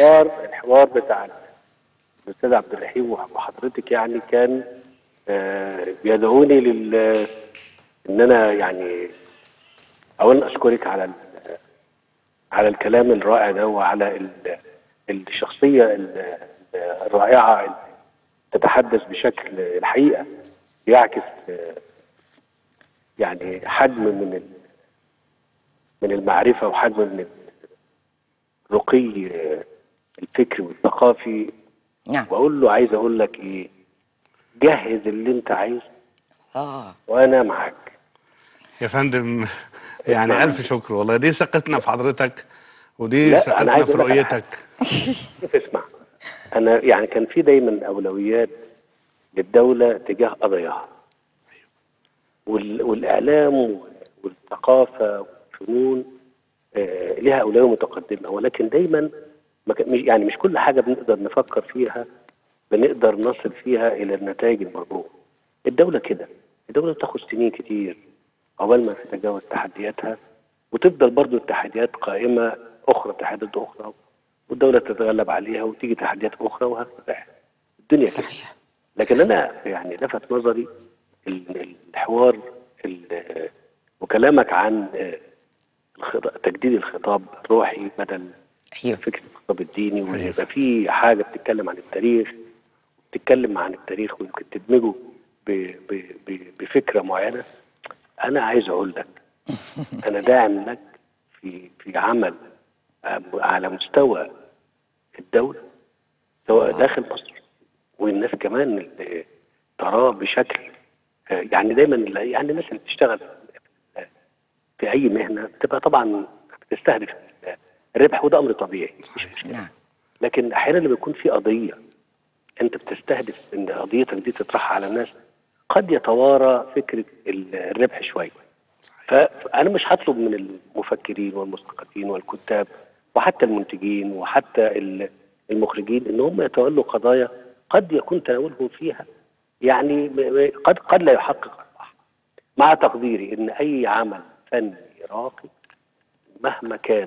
الحوار الحوار بتاع الاستاذ عبد الرحيم وحضرتك يعني كان آه، بيدعوني لل ان انا يعني اولا اشكرك على ال- على الكلام الرائع ده وعلى ال- الشخصيه ال- الرائعه اللي تتحدث بشكل الحقيقه يعكس آه، يعني حجم من ال- من المعرفه وحجم من الرقي آه، الفكري والثقافي نعم واقول له عايز اقول لك ايه جهز اللي انت عايزه اه وانا معاك يا فندم يعني الف شكر والله دي ثقتنا في حضرتك ودي لا، أنا ثقتنا عايز في أقول لك على رؤيتك شوف اسمع انا يعني كان في دايما اولويات للدوله تجاه قضاياها وال- والاعلام والثقافه والفنون آه، لها اولويه متقدمه ولكن دايما ما كان- مش- يعني مش كل حاجه بنقدر نفكر فيها بنقدر نصل فيها الى النتائج المرجوه الدوله كده الدوله بتاخد سنين كتير عقبال ما تتجاوز تحدياتها وتفضل برضو التحديات قائمه اخرى تحديات اخرى والدوله تتغلب عليها وتيجي تحديات اخرى وهكذا الدنيا كده صحيح لكن انا يعني لفت نظري ال- الحوار ال- وكلامك عن آه، الخط- تجديد الخطاب الروحي بدل ايوه فكره الخطاب الديني وان أيوة. يبقى في حاجه بتتكلم عن التاريخ بتتكلم عن التاريخ ويمكن تدمجه ب- ب- ب- بفكره معينه انا عايز اقول لك انا داعم لك في في عمل آه، على مستوى الدوله سواء داخل مصر والناس كمان اللي تراه بشكل آه، يعني دايما اللي- يعني الناس اللي بتشتغل في- في اي مهنه بتبقى طبعا بتستهدف الربح وده امر طبيعي مش مشكله نعم لكن احيانا لما يكون في قضيه انت بتستهدف ان قضيتك دي تطرحها على الناس قد يتوارى فكره ال- الربح شويه فانا مش هطلب من المفكرين والمثقفين والكتاب وحتى المنتجين وحتى ال- المخرجين ان هم يتولوا قضايا قد يكون تناولهم فيها يعني م- م- قد قد لا يحقق ارباح مع تقديري ان اي عمل فني راقي مهما كان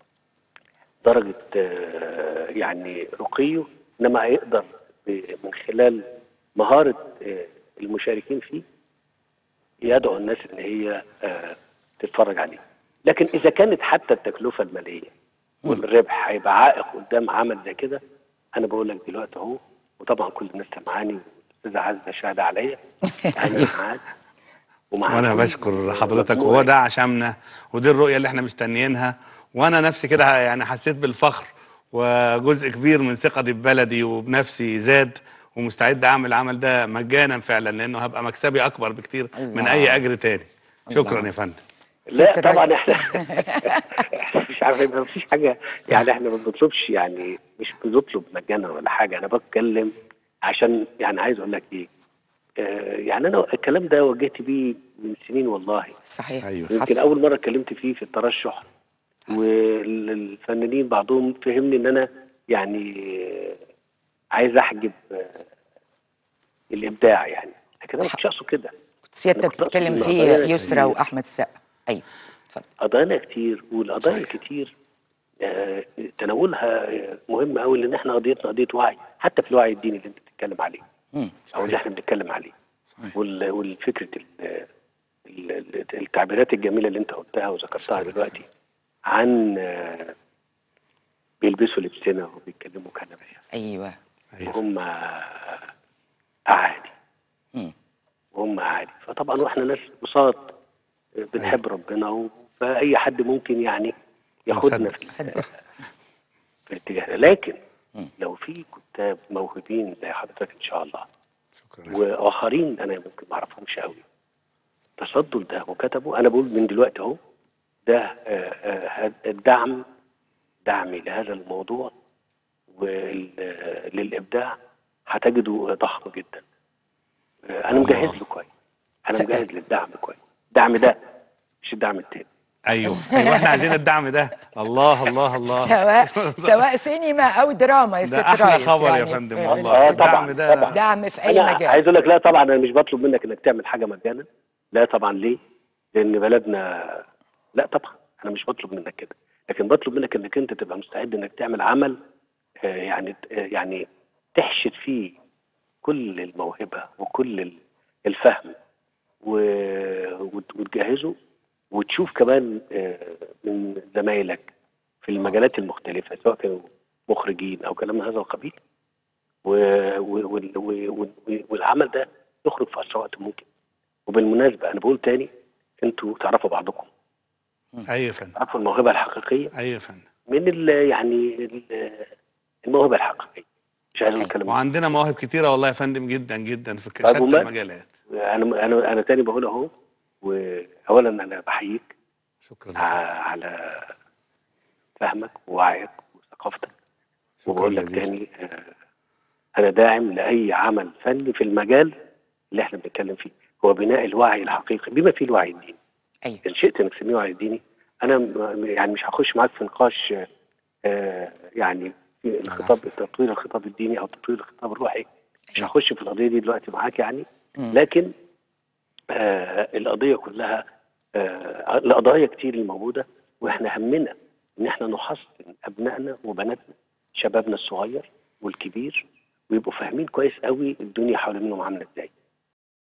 درجة آه، يعني رقيه إنما هيقدر ب- من خلال مهارة آه، المشاركين فيه يدعو الناس إن هي آه، تتفرج عليه لكن إذا كانت حتى التكلفة المالية والربح هيبقى عائق قدام عمل زي كده أنا بقول لك دلوقتي أهو وطبعا كل الناس سامعاني والأستاذة عزة شاهدة عليا أنا معاك ومعاك وانا كل بشكر حضرتك مجموعة. وهو ده عشمنا ودي الرؤيه اللي احنا مستنيينها وانا نفسي كده يعني حسيت بالفخر وجزء كبير من ثقتي ببلدي وبنفسي زاد ومستعد اعمل العمل ده مجانا فعلا لانه هبقى مكسبي اكبر بكتير من الله. اي اجر تاني شكرا الله. يا فندم لا سيادة طبعا الرئيس. احنا مش عارف ما فيش حاجه يعني احنا ما بنطلبش يعني مش بنطلب مجانا ولا حاجه انا بتكلم عشان يعني عايز اقول لك ايه آه يعني انا الكلام ده واجهت بيه من سنين والله صحيح ايوه يمكن حصل. اول مره اتكلمت فيه في الترشح والفنانين بعضهم فهمني ان انا يعني آه، عايز احجب آه، الابداع يعني لكن انا ما كنتش اقصد كده كنت سيادتك أنا كنت أقصد بتتكلم إن فيه قضايا يسرى كتير. واحمد السقا ايوه اتفضل قضايا كتير والقضايا صحيح. الكتير آه، تناولها آه، مهم قوي لان احنا قضيتنا قضيه وعي حتى في الوعي الديني اللي انت بتتكلم عليه مم. او اللي احنا بنتكلم عليه صحيح. وال- والفكره ال- ال- ال- التعبيرات الجميله اللي انت قلتها وذكرتها دلوقتي عن آه، بيلبسوا لبسنا وبيتكلموا كلام ايوه ايوه وهم اعادي مم. وهم عادي فطبعا واحنا ناس بساط بنحب ربنا و- فاي حد ممكن يعني ياخدنا في صدق في الاتجاه ده لكن مم. لو في كتاب موهوبين زي حضرتك ان شاء الله شكرا يا فندم. واخرين انا ممكن ما اعرفهمش قوي تصدوا لده وكتبوا انا بقول من دلوقتي اهو ده آه، آه، هاد- الدعم دعمي لهذا الموضوع وللابداع هتجده ضخم جدا آه، انا مجهز له كويس انا س- مجهز للدعم كويس الدعم ده مش الدعم التاني ايوه ايوه احنا عايزين الدعم ده الله الله الله سواء سواء سينما او دراما يا ده سيادة احلى الرئيس خبر يا يعني فندم في- والله آه، الدعم طبعاً، ده طبعاً. دعم في اي انا مجال عايز اقول لك لا طبعا انا مش بطلب منك انك تعمل حاجه مجانا لا طبعا ليه؟ لان بلدنا لا طبعا انا مش بطلب منك كده لكن بطلب منك انك انت تبقى مستعد انك تعمل عمل آه، يعني آه، يعني تحشد فيه كل الموهبه وكل ال- الفهم و- وت- وتجهزه وتشوف كمان آه، من زمايلك في المجالات المختلفه سواء كانوا مخرجين او كلام من هذا القبيل و- و- وال- و- و- والعمل ده يخرج في اسرع وقت ممكن وبالمناسبه انا بقول تاني انتوا تعرفوا بعضكم ايوه يا فندم تعرفوا الموهبه الحقيقيه ايوه يا فندم من ال يعني ال- الموهبه الحقيقيه مش عايز اقول كلام وعندنا مواهب كتيره والله يا فندم جدا جدا في طيب شتى وما- المجالات انا انا انا تاني بقول اهو واولا انا بحييك شكرا ع- على فهمك ووعيك وثقافتك وبقول لك جزيلا. تاني آه، انا داعم لاي عمل فني في المجال اللي احنا بنتكلم فيه هو بناء الوعي الحقيقي بما فيه الوعي الديني ايوه ان شئت انك تسميه وعي ديني انا م- يعني مش هخش معاك في نقاش آه، يعني في الخطاب تطوير الخطاب الديني او تطوير الخطاب الروحي مش هخش في القضيه دي دلوقتي معاك يعني لكن آه القضيه كلها آه القضايا كتير الموجوده واحنا همنا ان احنا نحصن ابنائنا وبناتنا شبابنا الصغير والكبير ويبقوا فاهمين كويس قوي الدنيا حوالينهم عامله ازاي